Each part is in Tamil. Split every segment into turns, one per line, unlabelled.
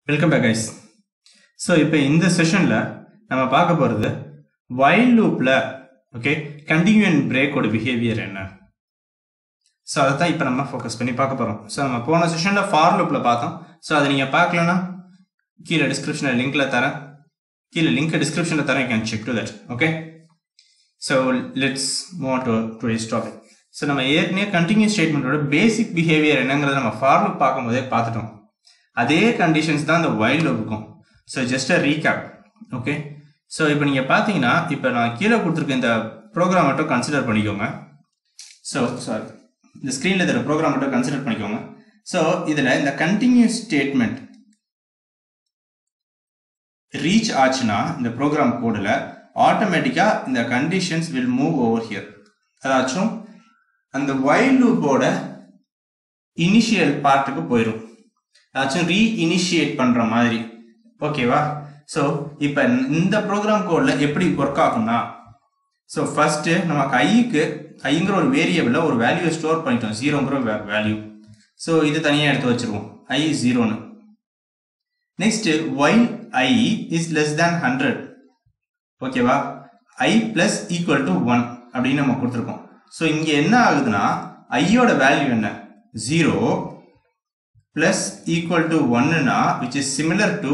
வெல்கம் பேக் கைஸ் ஸோ இப்போ இந்த செஷனில் நம்ம பார்க்க போகிறது வைல்ட் லூப்பில் ஓகே கண்டினியூன் பிரேக்கோட பிஹேவியர் என்ன ஸோ அதை தான் இப்போ நம்ம ஃபோக்கஸ் பண்ணி பார்க்க போகிறோம் ஸோ நம்ம போன செஷனில் ஃபார் லூப்பில் பார்த்தோம் ஸோ அதை நீங்கள் பார்க்கலன்னா கீழே டிஸ்கிரிப்ஷனில் லிங்க்கில் தரேன் கீழே லிங்க் டிஸ்கிரிப்ஷனில் தரேன் can check to that okay so let's move to today's topic so நம்ம ஏற்கனவே கண்டினியூஸ் ஸ்டேட்மெண்ட்டோட பேசிக் பிஹேவியர் என்னங்கிறத நம்ம ஃபார் லூப் பார்க்கும்போதே பார்த்துட்டோம் அதே கண்டிஷன்ஸ் தான் இந்த வைல்ட் லூப்புக்கும் so just a recap okay so இப்போ நீங்கள் பார்த்தீங்கன்னா இப்போ நான் கீழே கொடுத்துருக்க இந்த ப்ரோக்ராம் மட்டும் கன்சிடர் பண்ணிக்கோங்க ஸோ சாரி இந்த ஸ்க்ரீனில் இருக்கிற ப்ரோக்ராம் மட்டும் கன்சிடர் பண்ணிக்கோங்க ஸோ இதில் இந்த கண்டினியூஸ் ஸ்டேட்மெண்ட் ரீச் ஆச்சுன்னா இந்த ப்ரோக்ராம் கோடில் ஆட்டோமேட்டிக்காக இந்த conditions will move over here அதாச்சும் அந்த வைல்ட் லூப்போட இனிஷியல் பார்ட்டுக்கு போயிடும் ஏதாச்சும் ரீஇனிஷியேட் பண்ற மாதிரி ஓகேவா ஸோ இப்போ இந்த ப்ரோக்ராம் கோடில் எப்படி ஒர்க் ஆகும்னா ஸோ ஃபர்ஸ்ட் நமக்கு ஐக்கு ஐங்கிற ஒரு வேரியபிள ஒரு வேல்யூ ஸ்டோர் பண்ணிட்டோம் ஜீரோங்கிற வேல்யூ ஸோ இது தனியாக எடுத்து வச்சிருவோம் ஐ ஜீரோன்னு next while I is less than hundred ஓகேவா I plus equal to one அப்படின்னு நம்ம கொடுத்துருக்கோம் ஸோ இங்கே என்ன ஆகுதுன்னா ஐயோட வேல்யூ என்ன zero plus equal to 1 na which is similar to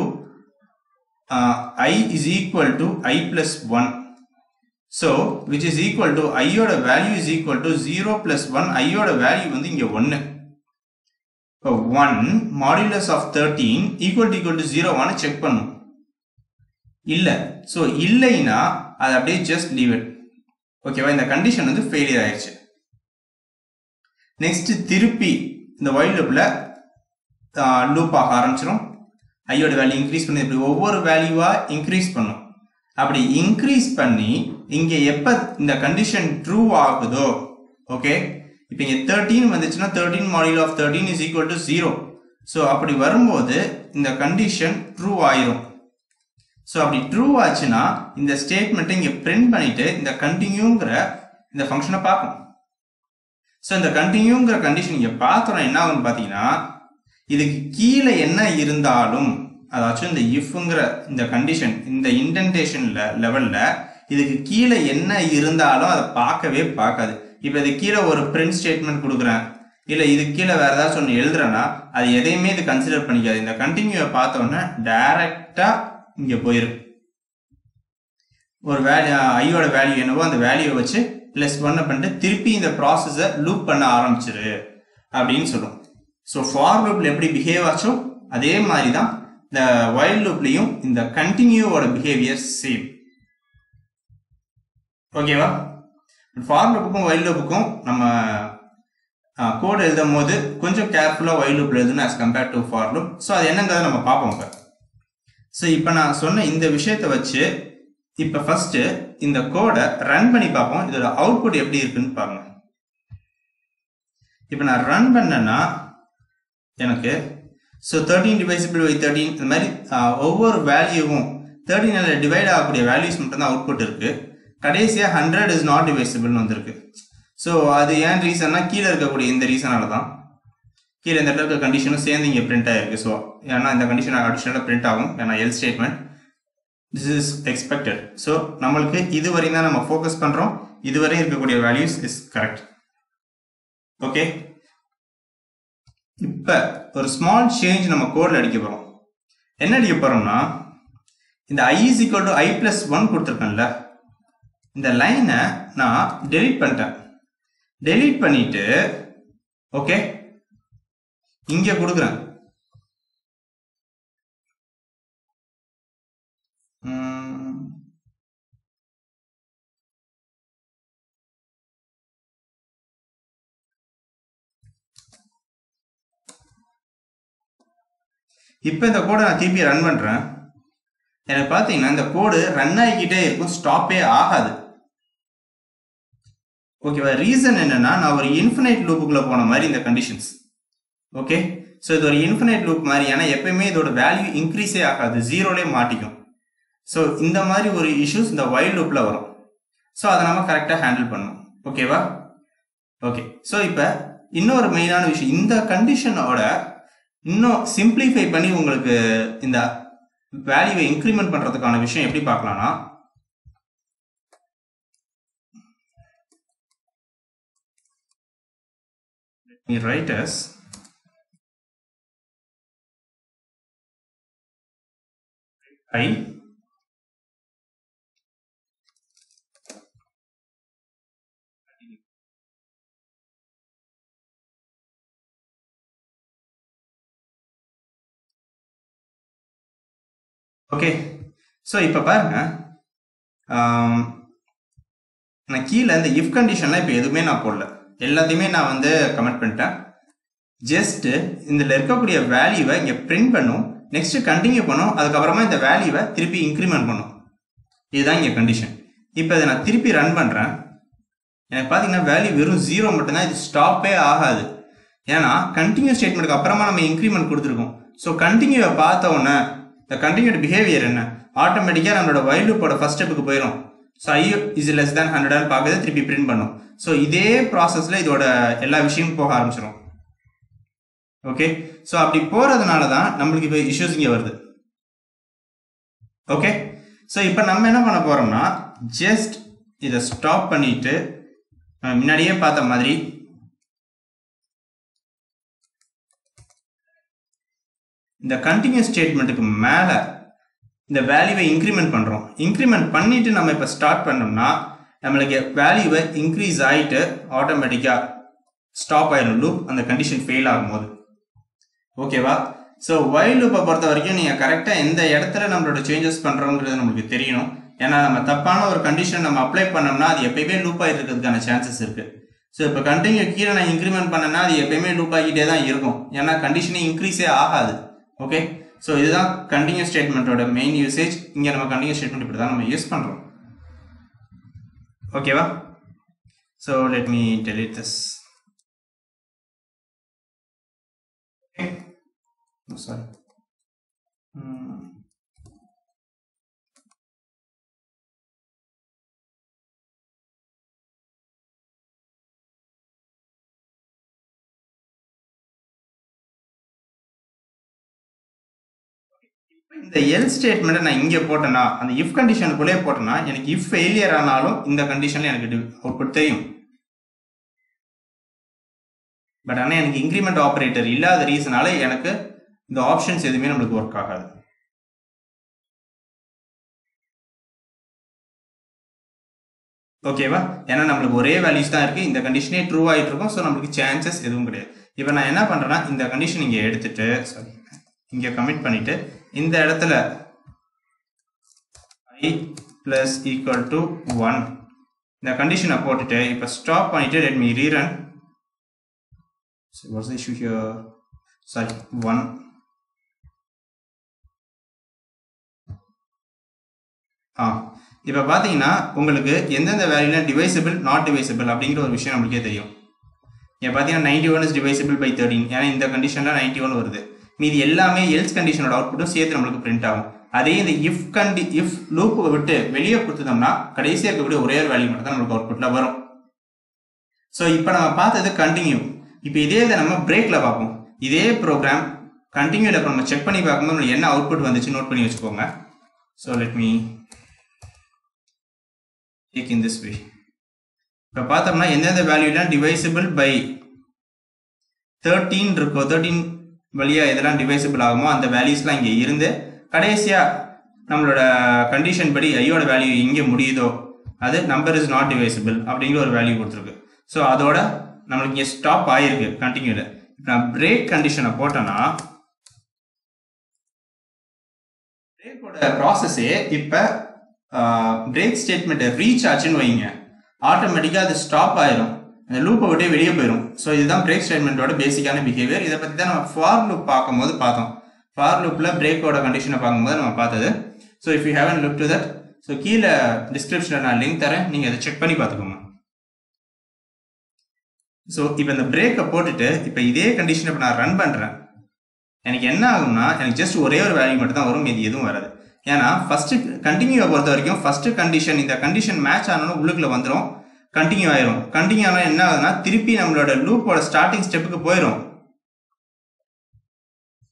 uh, i is equal to i plus 1 so which is equal to i ஓட value is equal to 0 plus 1 i ஓட value வந்து இங்க 1 இப்போ 1 modulus of 13 equal to equal to 0 ஆன செக் பண்ணும் இல்ல so இல்லைனா அது அப்படியே just leave it ஓகேவா இந்த கண்டிஷன் வந்து ஃபெயிலியர் ஆயிடுச்சு நெக்ஸ்ட் திருப்பி இந்த வைல்ட் லூப்ல லூப் ஆக ஆரம்பிச்சிடும் ஐயோட வேல்யூ இன்க்ரீஸ் பண்ணி இப்படி ஒவ்வொரு வேல்யூவா இன்க்ரீஸ் பண்ணும் அப்படி இன்க்ரீஸ் பண்ணி இங்க எப்ப இந்த கண்டிஷன் ட்ரூ ஆகுதோ ஓகே இப்போ இங்க தேர்ட்டீன் வந்துச்சுன்னா thirteen module of thirteen is equal to zero so அப்படி வரும்போது இந்த கண்டிஷன் ட்ரூ ஆயிரும் ஸோ அப்படி ட்ரூ ஆச்சுன்னா இந்த ஸ்டேட்மெண்ட்டை இங்க பிரிண்ட் பண்ணிட்டு இந்த கண்டினியூங்கிற இந்த ஃபங்க்ஷனை பார்க்கும் ஸோ இந்த கண்டினியூங்கிற கண்டிஷன் இங்க பார்த்தோம்னா என்ன ஆகும்னு பார்த்தீங்கன்னா இதுக்கு கீழே என்ன இருந்தாலும் அதாச்சும் இந்த இஃப்ங்கிற இந்த கண்டிஷன் இந்த இன்டென்டேஷன்ல லெவல்ல இதுக்கு கீழே என்ன இருந்தாலும் அதை பார்க்கவே பார்க்காது இப்போ இது கீழே ஒரு பிரிண்ட் ஸ்டேட்மெண்ட் கொடுக்குறேன் இல்லை இது கீழே வேற ஏதாச்சும் ஒன்று எழுதுறேன்னா அது எதையுமே இது கன்சிடர் பண்ணிக்காது இந்த கண்டினியூவை பார்த்தோன்னே டைரக்டா இங்கே போயிடும் ஒரு வேல்யூ ஐயோட வேல்யூ என்னவோ அந்த வேல்யூவை வச்சு பிளஸ் ஒன்னை பண்ணிட்டு திருப்பி இந்த ப்ராசஸை லூப் பண்ண ஆரம்பிச்சிரு அப்படின்னு சொல்லும் ஸோ ஃபார் லூப்ல எப்படி பிஹேவ் ஆச்சோ அதே மாதிரி தான் இந்த வைல்ட் லூப்லையும் இந்த கண்டினியூவோட பிஹேவியர் சேம் ஓகேவா ஃபார் லூப்புக்கும் வைல்ட் லூப்புக்கும் நம்ம கோட் எழுதும் போது கொஞ்சம் கேர்ஃபுல்லாக வைல்ட் லூப்ல எழுதணும் as compared to for loop so அது என்னங்கிறத நம்ம பார்ப்போம் இப்போ ஸோ இப்போ நான் சொன்ன இந்த விஷயத்தை வச்சு இப்போ ஃபர்ஸ்ட் இந்த கோடை ரன் பண்ணி பார்ப்போம் இதோட அவுட்புட் எப்படி இருக்குன்னு பாருங்க இப்போ நான் ரன் பண்ணேன்னா எனக்கு so thirteen divisible by thirteen இந்த மாதிரி ஒவ்வொரு வேல்யூவும் தேர்ட்டீனில் டிவைட் ஆகக்கூடிய வேல்யூஸ் மட்டும் தான் அவுட்புட் இருக்கு கடைசியாக ஹண்ட்ரட் இஸ் நாட் டிவைசிபிள்னு வந்திருக்கு ஸோ அது ஏன் ரீசன்னா கீழே இருக்கக்கூடிய இந்த ரீசனால தான் கீழே இந்த இடத்துல இருக்க கண்டிஷனும் சேர்ந்து இங்கே பிரிண்ட் ஆயிருக்கு ஸோ ஏன்னா இந்த கண்டிஷன் அடிஷனலாக பிரிண்ட் ஆகும் ஏன்னா else statement this is expected so நம்மளுக்கு இது வரையும் தான் நம்ம ஃபோக்கஸ் பண்ணுறோம் இதுவரையும் இருக்கக்கூடிய வேல்யூஸ் இஸ் கரெக்ட் ஓகே இப்ப ஒரு ஸ்மால் சேஞ்ச் நம்ம கோட்ல அடிக்க போறோம் என்ன அடிக்க போறோம்னா இந்த i is equal to i plus one கொடுத்துருக்கேன்ல இந்த லைனை நான் டெலீட் பண்ணிட்டேன் டெலீட் பண்ணிட்டு ஓகே இங்க கொடுக்குறேன் இப்போ இந்த கோடை நான் திருப்பி ரன் பண்ணுறேன் எனக்கு பார்த்தீங்கன்னா இந்த கோடு ரன் ஆகிக்கிட்டே இருக்கும் ஸ்டாப்பே ஆகாது ஓகேவா ரீசன் என்னன்னா நான் ஒரு இன்ஃபினைட் லூப்புக்குள்ள போன மாதிரி இந்த கண்டிஷன்ஸ் ஓகே ஸோ இது ஒரு இன்ஃபினைட் லூப் மாதிரி ஏன்னா எப்பயுமே இதோட வேல்யூ இன்க்ரீஸே ஆகாது ஜீரோலே மாட்டிக்கும் ஸோ இந்த மாதிரி ஒரு இஷ்யூஸ் இந்த வைல்ட் லூப்பில் வரும் ஸோ அதை நம்ம கரெக்டாக ஹேண்டில் பண்ணணும் ஓகேவா ஓகே ஸோ இப்போ இன்னொரு மெயினான விஷயம் இந்த கண்டிஷனோட இன்னும் சிம்பிளிஃபை பண்ணி உங்களுக்கு இந்த வேல்யூவை இன்க்ரிமெண்ட் பண்ணுறதுக்கான விஷயம் எப்படி பார்க்கலாம்னா me write as i okay so இப்போ பாருங்க ஆம், நான் கீழே இந்த இஃப் கண்டிஷன்லாம் இப்போ எதுவுமே நான் போடல எல்லாத்தையுமே நான் வந்து கமெண்ட் பண்ணிட்டேன் ஜஸ்ட் இதில் இருக்கக்கூடிய வேல்யூவை இங்கே பிரிண்ட் பண்ணும் நெக்ஸ்ட் கண்டினியூ பண்ணும் அதுக்கப்புறமா இந்த வேல்யூவை திருப்பி இன்க்ரிமெண்ட் பண்ணும் இதுதான் இங்கே கண்டிஷன் இப்போ இதை நான் திருப்பி ரன் பண்ணுறேன் எனக்கு பார்த்தீங்கன்னா வேல்யூ வெறும் ஜீரோ மட்டும்தான் இது ஸ்டாப்பே ஆகாது ஏன்னா கண்டினியூ ஸ்டேட்மெண்ட்டுக்கு அப்புறமா நம்ம இன்க்ரிமெண்ட் கொடுத்துருக்கோம் ஸோ கண்டினியூவை பார்த்த உடனே இந்த கண்டினியூட் பிஹேவியர் என்ன ஆட்டோமேட்டிக்காக நம்மளோட வைல் லூப்போட ஃபர்ஸ்ட் ஸ்டெப்புக்கு போயிடும் so i is less than hundred பார்க்கறது திருப்பி பிரிண்ட் பண்ணும் ஸோ இதே ப்ராசஸில் இதோட எல்லா விஷயமும் போக ஆரம்பிச்சிடும் ஓகே ஸோ அப்படி போகிறதுனால தான் நம்மளுக்கு இப்போ இஷ்யூஸ் இங்கே வருது ஓகே ஸோ இப்போ நம்ம என்ன பண்ண போகிறோம்னா ஜஸ்ட் இதை ஸ்டாப் பண்ணிட்டு நம்ம முன்னாடியே பார்த்த மாதிரி இந்த கண்டினியூஸ் ஸ்டேட்மெண்ட்டுக்கு மேலே இந்த வேல்யூவை இன்க்ரிமெண்ட் பண்ணுறோம் இன்க்ரிமெண்ட் பண்ணிட்டு நம்ம இப்போ ஸ்டார்ட் பண்ணோம்னா நம்மளுக்கு வேல்யூவை இன்க்ரீஸ் ஆகிட்டு ஆட்டோமேட்டிக்காக ஸ்டாப் ஆயிடும் லூப் அந்த கண்டிஷன் ஃபெயில் ஆகும்போது ஓகேவா ஸோ வைல் லூப்பை பொறுத்த வரைக்கும் நீங்கள் கரெக்டாக எந்த இடத்துல நம்மளோட சேஞ்சஸ் பண்ணுறோங்கிறது நம்மளுக்கு தெரியணும் ஏன்னா நம்ம தப்பான ஒரு கண்டிஷன் நம்ம அப்ளை பண்ணோம்னா அது எப்பயுமே லூப் ஆகிட்டு இருக்கிறதுக்கான சான்சஸ் இருக்குது ஸோ இப்போ கண்டினியூ கீழே நான் இன்க்ரிமெண்ட் பண்ணேன்னா அது எப்பயுமே லூப் ஆகிட்டே தான் இருக்கும் ஏன்னா கண்டிஷனே இன்க்ரீஸே ஆகாது ஓகே ஸோ இதுதான் கண்டினியூ ஸ்டேட்மெண்ட்டோட மெயின் யூசேஜ் இங்கே நம்ம கண்டினியூ ஸ்டேட்மெண்ட் இப்படி தான் நம்ம யூஸ் பண்ணுறோம் ஓகேவா so let me delete this okay oh, sorry Hmm. இந்த எல் ஸ்டேட்மெண்ட்டை நான் இங்கே போட்டேன்னா அந்த இஃப் கண்டிஷனுக்குள்ளே போட்டேன்னா எனக்கு இஃப் ஃபெயிலியர் ஆனாலும் இந்த கண்டிஷனில் எனக்கு அவுட்புட் தெரியும் பட் ஆனால் எனக்கு இன்க்ரிமெண்ட் ஆப்ரேட்டர் இல்லாத ரீசனால எனக்கு இந்த ஆப்ஷன்ஸ் எதுவுமே நம்மளுக்கு ஒர்க் ஆகாது ஓகேவா ஏன்னா நம்மளுக்கு ஒரே வேல்யூஸ் தான் இருக்குது இந்த கண்டிஷனே ட்ரூ ஆகிட்டு இருக்கும் ஸோ நம்மளுக்கு சான்சஸ் எதுவும் கிடையாது இப்போ நான் என்ன பண்ணுறேன்னா இந்த கண்டிஷன் இங்கே எடுத்துட்டு சாரி இங்கே கமிட் பண்ணிட்டு இந்த இடத்துல i plus equal to one இந்த கண்டிஷனை போட்டுட்டு இப்போ ஸ்டாப் பண்ணிட்டு let me rerun what's the issue here sorry one ah இப்போ பார்த்தீங்கன்னா உங்களுக்கு எந்தெந்த வேல்யூலாம் டிவைசபிள் நாட் டிவைசபிள் அப்படிங்கிற ஒரு விஷயம் நம்மளுக்கே தெரியும் இங்கே பார்த்தீங்கன்னா ninety one is divisible by thirteen ஏன்னா இந்த கண்டிஷனில் நைன்டி ஒன் வருது மீதி எல்லாமே எல்ஸ் கண்டிஷனோட அவுட்புட்டும் சேர்த்து நம்மளுக்கு பிரிண்ட் ஆகும் அதே இந்த இஃப் கண்டி இஃப் லூப்பை விட்டு வெளியே கொடுத்துட்டோம்னா கடைசியாக இருக்கக்கூடிய ஒரே ஒரு வேல்யூ மட்டும் தான் நம்மளுக்கு அவுட்புட்டில் வரும் ஸோ இப்போ நம்ம பார்த்தது கண்டினியூ இப்போ இதே இதை நம்ம பிரேக்கில் பார்ப்போம் இதே ப்ரோக்ராம் கண்டினியூவில் இப்போ நம்ம செக் பண்ணி பார்க்கும்போது நம்மளுக்கு என்ன அவுட்புட் வந்துச்சு நோட் பண்ணி வச்சுக்கோங்க so let me take in this way இப்போ பார்த்தோம்னா எந்தெந்த வேல்யூலாம் டிவைசபிள் பை தேர்ட்டீன் இருக்கோ தேர்ட்டீன் வழியாக எதெல்லாம் டிவைசபிள் ஆகுமோ அந்த வேல்யூஸ்லாம் இங்கே இருந்து கடைசியாக நம்மளோட கண்டிஷன் படி ஐயோட வேல்யூ எங்கே முடியுதோ அது நம்பர் இஸ் நாட் டிவைசபிள் அப்படிங்கிற ஒரு வேல்யூ கொடுத்துருக்கு ஸோ அதோட நம்மளுக்கு இங்கே ஸ்டாப் ஆகிருக்கு கண்டினியூவில் இப்போ நான் பிரேக் கண்டிஷனை போட்டேன்னா பிரேக்கோட ப்ராசஸே இப்போ பிரேக் ஸ்டேட்மெண்ட்டை ரீச் ஆச்சுன்னு வைங்க ஆட்டோமேட்டிக்காக அது ஸ்டாப் ஆயிரும் அந்த லூப்பை விட்டே வெளியே போயிடும் ஸோ இதுதான் பிரேக் ஸ்டேட்மெண்ட்டோட பேசிக்கான பிஹேவியர் இதை பற்றி தான் நம்ம ஃபார் லூப் பார்க்கும்போது பார்த்தோம் ஃபார் லூப்பில் பிரேக்கோட கண்டிஷனை பார்க்கும்போது நம்ம பார்த்தது so if you haven't look to that so கீழே டிஸ்கிரிப்ஷனில் நான் லிங்க் தரேன் நீங்கள் அதை செக் பண்ணி பார்த்துக்கோங்க ஸோ இப்போ இந்த பிரேக்கை போட்டுட்டு இப்போ இதே கண்டிஷனை இப்போ நான் ரன் பண்ணுறேன் எனக்கு என்ன ஆகும்னா எனக்கு ஜஸ்ட் ஒரே ஒரு வேல்யூ மட்டும் தான் வரும் மீதி எதுவும் வராது ஏன்னா ஃபர்ஸ்ட் கண்டினியூவை பொறுத்த வரைக்கும் ஃபர்ஸ்ட் கண்டிஷன் இந்த கண்டிஷன் மேட்ச் ஆனாலும் உள்ளுக்குள்ள வந்துடும் கண்டினியூ ஆயிரும் கண்டினியூ ஆனால் என்ன ஆகுதுன்னா திருப்பி நம்மளோட லூப்போட ஸ்டார்டிங் ஸ்டெப்புக்கு போயிடும்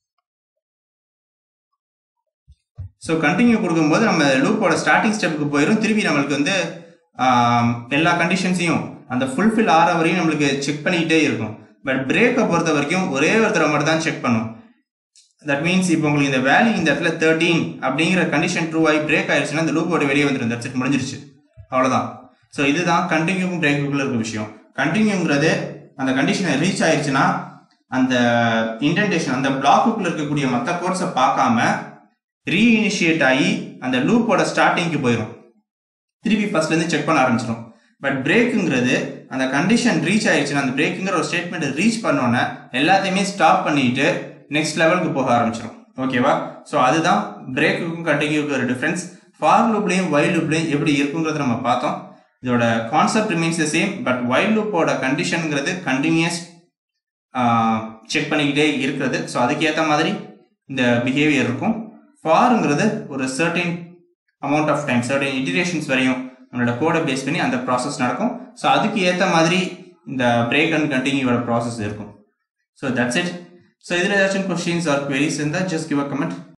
ஸோ கண்டினியூ கொடுக்கும்போது நம்ம லூப்போட ஸ்டார்டிங் ஸ்டெப்புக்கு போயிடும் திருப்பி நம்மளுக்கு வந்து ஆம், எல்லா கண்டிஷன்ஸையும் அந்த ஃபுல்ஃபில் ஆகிற வரையும் நம்மளுக்கு செக் பண்ணிக்கிட்டே இருக்கும் பட் பிரேக்கை பொறுத்த வரைக்கும் ஒரே ஒருத்தரை மட்டும் தான் செக் பண்ணும் தட் மீன்ஸ் இப்போ உங்களுக்கு இந்த வேல்யூ இந்த இடத்துல தேர்ட்டீன் அப்படிங்கிற கண்டிஷன் ட்ரூ ஆகி பிரேக் ஆயிடுச்சுன்னா இந்த லூப்போட வெளியே வந்துடும் தட்ஸ் இட் முடிஞ்சிருச்சு அவ்வளோதான் ஸோ இதுதான் கண்டினியூக்கும் பிரேக்குக்குள்ள இருக்க விஷயம் கண்டினியூங்கிறது அந்த கண்டிஷனை ரீச் ஆயிடுச்சுன்னா அந்த இன்டென்டேஷன் அந்த பிளாக்குக்குள்ள இருக்கக்கூடிய மற்ற கோர்ஸை பார்க்காம ரீஇனிஷியேட் ஆகி அந்த லூப்போட ஸ்டார்டிங்க்கு போயிடும் திருப்பி ஃபர்ஸ்ட்லேருந்து செக் பண்ண ஆரம்பிச்சிடும் பட் பிரேக்குங்கிறது அந்த கண்டிஷன் ரீச் ஆயிடுச்சுன்னா அந்த பிரேக்குங்கிற ஒரு ஸ்டேட்மெண்ட் ரீச் பண்ணோன்னே எல்லாத்தையுமே ஸ்டாப் பண்ணிட்டு நெக்ஸ்ட் லெவலுக்கு போக ஆரம்பிச்சிடும் ஓகேவா ஸோ அதுதான் பிரேக்குக்கும் கண்டினியூக்கும் ஒரு டிஃப்ரென்ஸ் ஃபார் லூப்லையும் வைல் லூப்லையும் எப்படி இருக்குங்கிறத நம்ம பார்த்தோம் இதோட concept remains the same but while லூப்போட கண்டிஷனுங்கிறது கண்டினியூஸ் செக் பண்ணிக்கிட்டே இருக்கிறது ஸோ அதுக்கேற்ற மாதிரி இந்த பிஹேவியர் இருக்கும் ஃபாருங்கிறது ஒரு certain amount of time certain iterations வரையும் நம்மளோட கோடை பேஸ் பண்ணி அந்த ப்ராசஸ் நடக்கும் ஸோ அதுக்கு ஏற்ற மாதிரி இந்த பிரேக் அண்ட் கண்டினியூவோட ப்ராசஸ் இருக்கும் ஸோ தட்ஸ் இட் ஸோ இதில் ஏதாச்சும் கொஸ்டின்ஸ் ஆர் queries இருந்தால் ஜஸ்ட் கிவ் அ கமெண்ட்